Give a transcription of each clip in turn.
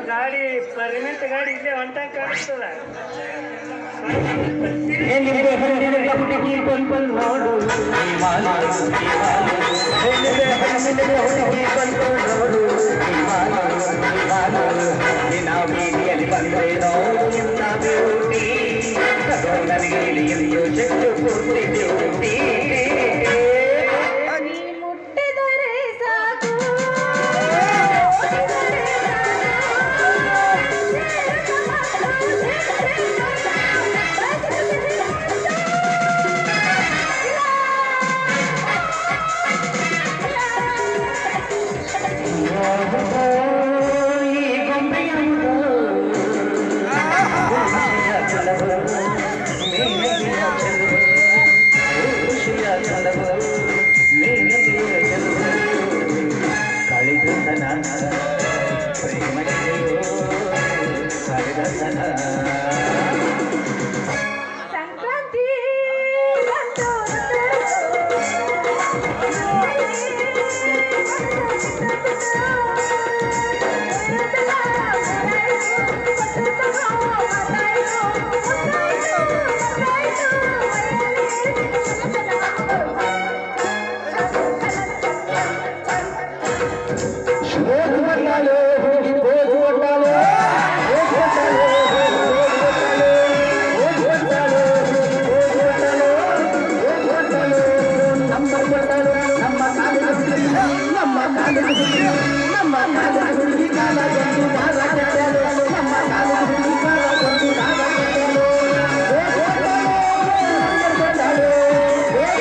ಗಾಡಿ ಪರ್ಮಿಟ್ ಗಾಡಿ ಇಲ್ಲೇ ಹೊಂಟಂಗ್ ಕಾಣಿಸ್ತದ ಎಲ್ಲಿದೆ ಹಣ್ಣಿನ ಹುಡುಗಿ ಬಂದು ನೋಡು ಹಿಮಾಲಯ, ಹಿಮಾಲಯ. ಎಲ್ಲಿದೆ ಹಣ್ಣಿನ ಹುಡುಗಿ ಬಂದು ನೋಡು ಹಿಮಾಲಯ, ಹಿಮಾಲಯ. ನಿನ್ನ ಬೀದಿಯಲ್ಲಿ ಬಂದರೆ ನೋಡು ನಿನ್ನ ಬ್ಯೂಟಿ ಅದು ನನಗೆ ಇಳಿಯಲು ಚೆಟ್ಟು ಪೂರ್ತಿ ಬ್ಯೂಟಿ ನೀ ಮುಟ್ಟಿದರೆ ಸಾಕು ಈ ಗೊಂಬೆಯನ್ನು ಖುಷಿಯ ಚಲವು ಮೇಲಿನ ಚಲವು ಖುಷಿಯ ಚಲವು ಮೇಲಿನ ಚಲವು ಕಳೆದು ತನ ಪ್ರೇಮಕ್ಕೆ ಕಳೆದ ತನ ಸಂಕ್ರಾಂತಿ ಬಂತು ಹೋಗು ಬಂದಾಳು ಹೋಗಿ ಹೋಗು ಬಂದಾಳು ಹೋಗು ಬಂದಾಳು ಹೋಗು ಬಂದಾಳು ಹೋಗು ಬಂದಾಳು ಹೋಗು ಬಂದಾಳು ಹೋಗು ಬಂದಾಳು ನಮ್ಮ ಬಂದಾಳು ನಮ್ಮ ಕಾಲಿನ ಹುಡುಗಿ ನಮ್ಮ ಕಾಲಿನ ಹುಡುಗಿ ನಮ್ಮ ಕಾಲಿನ ಹುಡುಗಿ ಕಾಲ ಬಂದು ಬಾಲ ಕಟ್ಟಾಳು ನಮ್ಮ ಕಾಲಿನ ಹುಡುಗಿ ಕಾಲ ಬಂದು ಬಾಲ ಕಟ್ಟಾಳು ಹೋಗು ಬಂದಾಳು ನಮ್ಮ ಬಂದಾಳು ಹೋಗು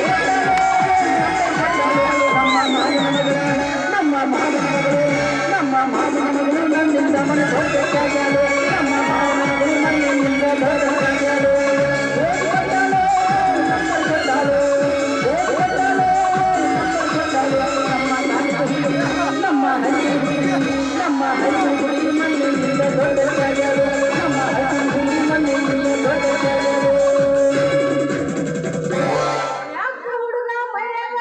ಬಂದಾಳು ನಮ್ಮ ಮಾವಿನ ಮಗಳು ನಮ್ಮ ಮಾವಿನ ಮಗಳು ನಮ್ಮ ಮಾವಿನ ಮಗಳು ನನ್ನಿಂದ ಮನೆ ಹೋಗಬೇಕಾಗಲು ನಮ್ಮ ಮಾವಿನ ಮಗಳು ನನ್ನಿಂದ ಹೋಗಬೇಕಾಗಲು ಹೋಗ್ಬಿಟ್ಟಾಳು, ನಮ್ಮ ಬಿಟ್ಟಾಳು, ಹೋಗ್ಬಿಟ್ಟಾಳು, ನಮ್ಮ ಬಿಟ್ಟಾಳು, ನಮ್ಮ ಹಳ್ಳಿ ಹುಡುಗಿ, ನಮ್ಮ ಹಳ್ಳಿ ಹುಡುಗಿ ನನ್ನಿಂದ ಹೋಗಬೇಕಾಗಲು ನಮ್ಮ ಹಳ್ಳಿ ಹುಡುಗಿ ನನ್ನಿಂದ ಹೋಗಬೇಕಾಗಲು ಯಾಕ ಹುಡುಗ ಮೈಯಾಗ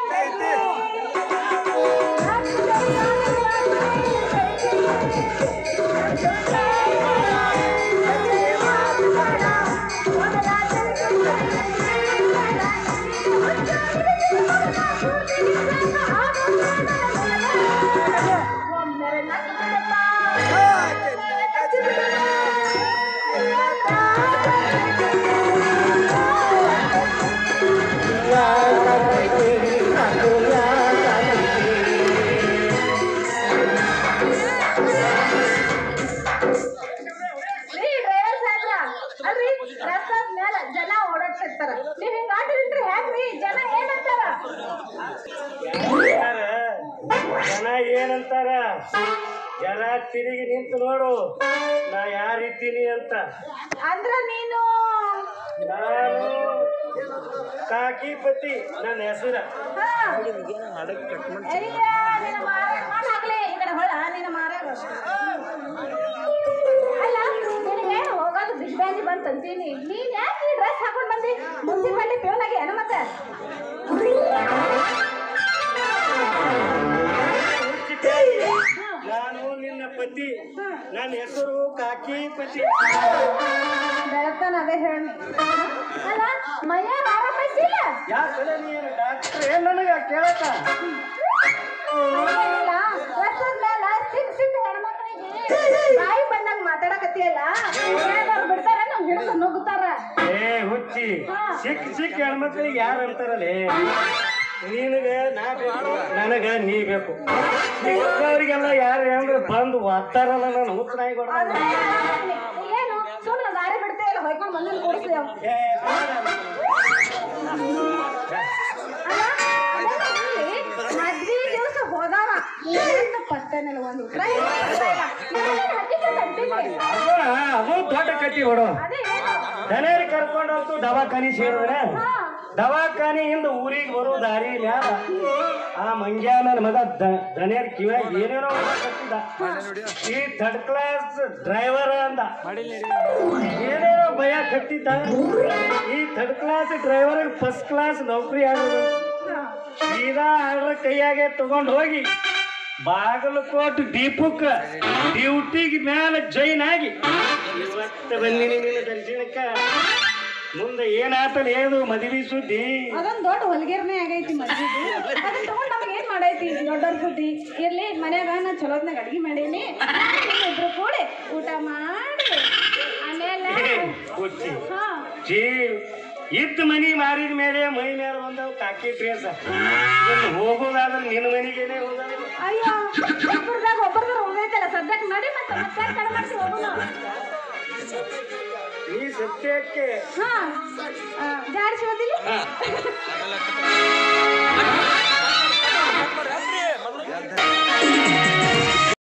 ರೀ ಡ್ರೈವರ್ ಸಾಹೇಬ್ರ ಅಲ್ರಿ ರಸ್ತಾದ ಮ್ಯಾಲ ಜನ ಓಡಾಡ್ತಿರ್ತಾರ ನೀವ್ ಹಿಂಗ ಆಡಿದ್ರಿ ಹೆಂಗ್ರಿ ಜನ ಏನಂತಾರ ಏನಂತಾರ? ಜನ ಏನಂತಾರ ಜನ ತಿರುಗಿ ನಿಂತು ನೋಡು ನಾ ಯಾರಿದ್ದೀನಿ ಅಂತ ಅಂದ್ರ ನೀನು ನಾನು ಕಾಕಿಪತಿ ನನ್ನ ಹೆಸರ ಹಾ. ಎಲ್ಲಿಗೆ? ನಿನ್ನ ಮಾರ್ಯಾಗ ಮಣ್ಣ್ ಹಾಕ್ಲಿ. ಈ ಕಡೆ ಹೊಳ್ಳ, ನಿನ್ನ ಮಾರ್ಯಾಗ. ಅಲ್ಲ ನಿನಗೆ ಹೋಗೋದು ಬಿಗ್ಬಾಜಿ ಬಂತ್ ಅಂತೀನಿ ನೀನ್ ಯಾಕೆ ಈ ಡ್ರೆಸ್ ಹಾಕೊಂಡ್ ಬಂದಿ ಮುನ್ಸಿಪಾಲಿಟಿ ಪ್ಯೂನ್ ಆಗಿ ಏನು ಮತ್ತೆ ನಾನು ನಿನ್ನ ಪತಿ ನನ್ನ ಹೆಸರು ಕಾಕಿಪತಿ ಬೆಳತಾನ ಅದೇ ಹೇಳಿ ಅಲ್ಲ ಮೈಯ ಆರಾಮೈಸಿಲ್ಲ ಯಾಕಡೆ ನೀನು ಡಾಕ್ಟ್ರ್ ಏನ್ ನನಗ ಕೇಳತ್ತ ಏನಿಲ್ಲ ರಸ್ತಾದ ಮ್ಯಾಲ ಸಿಕ್ ಸಿಕ್ ಹೆಣ್ಮಕ್ಳಿಗೆ ಬಾಯಿ ಬಂದಾಗ ಮಾತಾಡಕತ್ತಿಯಲ್ಲ ಏನಾದ್ರು ಬಿಡ್ತಾರ ನಾವು ಹಿಡಿದು ನುಗ್ತಾರ ಏ ಹುಚ್ಚಿ ಸಿಕ್ ಸಿಕ್ ಹೆಣ್ಮಕ್ಳಿಗೆ ಯಾರು ಅಂತಾರಲ್ಲೇ ನಿನಗ ನಾ ಬೇಕು ನನಗ ನೀ ಬೇಕು ಅವರಿಗೆಲ್ಲ ಯಾರು ಅಂದ್ರೆ ಬಂದು ಒತ್ತಾರಲ್ಲ ನಾನು ಹುಚ್ಚನಾಗಿ ಅದೇ ಏನು ಸುಮ್ಮನೆ ದಾರಿ ಬಿಡ್ತೇ ಇಲ್ಲ ಹೊಯ್ಕೊಂಡು ಬಂದಿನ ಕೂಡಿಸ್ಲಿ ಅವ್ ಅಲ್ಲ ಮದ್ವಿ ದಿವಸ ಹೋದವ ಏನಂತ ಪತ್ತೇನಿಲ್ಲ ಒಂದು ಟ್ರೈ ಅದು ದೊಡ್ಡ ಕಟ್ಟಿ ಹೊಡೋ ಅದೇ ಏನು ದನೇರಿ ಕರ್ಕೊಂಡು ಹೋಗ್ತು ದವಾಖಾನಿ ಸೇರಿದ್ರೆ ಹಾ ದವಾಖಾನಿಯಿಂದ ಊರಿಗೆ ಬರೋ ದಾರಿ ಮ್ಯಾಲ ಆ ಮಂಗ್ಯ ನನ್ನ ಮಗ ದ- ದನೇರ್ ಕಿವ ಏನೇನೋ ಕಟ್ಟಿದ ಈ ಥರ್ಡ್ ಕ್ಲಾಸ್ ಡ್ರೈವರ್ ಅಂದ ಏನೇನೋ ಭಯ ಕಟ್ಟಿದ್ದ ಈ third class driver first class ನೌಕರಿ ಆಗೋದು ಸೀದಾ ಅವ್ರ ಕೈಯಾಗೆ ತಗೊಂಡು ಹೋಗಿ ಬಾಗಲಕೋಟ್ ದೀಪಕ್ಕ ಡ್ಯೂಟಿಗೆ ಮ್ಯಾಲ ಜೈನ್ ಆಗಿ ಇವತ್ತು ಬಂದಿನಿ ನಿನ್ನ ದರ್ಶನಕ್ಕ ಮುಂದೆ ಏನಾತಲ್ಲ ಏನು ಮದುವೆ ಸುದ್ದಿ ಅದೊಂದ್ ದೊಡ್ಡ ಹೊಲ್ಗೇರ್ನೆ ಆಗೈತಿ ಮದ್ವಿದು ಅದನ್ನ ತಗೊಂಡ್ ನಮ್ಗೆ ಏನ್ ಮಾಡೈತಿ ದೊಡ್ಡವ್ರ ಸುದ್ದಿ ಇರ್ಲಿ ಮನ್ಯಾಗ ನಾ ಚಲೋತ್ನಾಗ ಅಡ್ಗಿ ಮಾಡೀನಿ ಇಬ್ರು ಕೂಡಿ ಊಟ ಮಾಡಿ ಆಮೇಲೆ ಹುಚ್ಚಿ ಹಾ ಜೀ ಇದ್ದ ಮನಿ ಮಾರಿದ ಮೇಲೆ ಮೈ ಮೇಲೆ ಬಂದವು ಕಾಕಿ ಡ್ರೆಸ್ ಇನ್ನು ಹೋಗೋದಾದ್ರೆ ನಿನ್ನ ಮನೆಗೇನೆ ಹೋಗೋದು ಅಯ್ಯೋ ಒಬ್ಬರದಾಗ ಒಬ್ಬರದಾಗ ಉಳ್ದೈತಲ್ಲ ಸದ್ಯಕ್ಕೆ ಮಾಡಿ ಮತ್ತೆ ಮತ್ತೆ ಕಡಿಮೆ ಮಾಡಿಸಿ ಹೋಗೋಣ ಈ ಸತ್ಯಕ್ಕೆ ಹಾ ಜಾಡಿಸಿ ಓದಿಲ್ಲ ಹಾ.